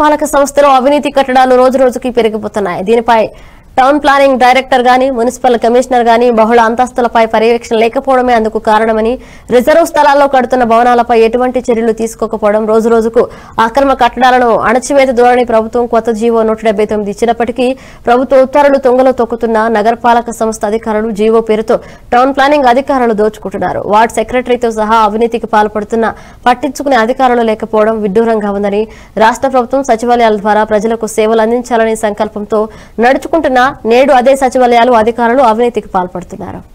నగరపాలక సంస్థలో అవినీతి కట్టడాలు రోజు రోజుకి పెరిగిపోతున్నాయి దీనిపై టౌన్ ప్లానింగ్ డైరెక్టర్ గాని మున్సిపల్ కమిషనర్ గాని బహుళ అంతస్తులపై పర్యవేక్షణ లేకపోవడమే అందుకు కారణమని రిజర్వ్ స్థలాల్లో కడుతున్న భవనాలపై ఎటువంటి చర్యలు తీసుకోకపోవడం రోజు రోజుకు అక్రమ కట్టడాలను అణచివేత ధోరణి ప్రభుత్వం కొత్త జీవో నూట డెబ్బై తొమ్మిది ఇచ్చినప్పటికీ ప్రభుత్వ ఉత్తర్వులు తొంగలో తొక్కుతున్న నగరపాలక సంస్థ అధికారులు జీవో పేరుతో టౌన్ ప్లానింగ్ అధికారులు దోచుకుంటున్నారు వార్డ్ సెక్రటరీతో సహా అవినీతికి పాల్పడుతున్న పట్టించుకునే అధికారులు లేకపోవడం విడ్డూరంగా ఉందని రాష్ట్ర ప్రభుత్వం సచివాలయాల ద్వారా ప్రజలకు సేవలు అందించాలనే సంకల్పంతో నడుచుకుంటున్న నేడు అదే సచివాలయాలు అధికారులు అవినీతికి పాల్పడుతున్నారు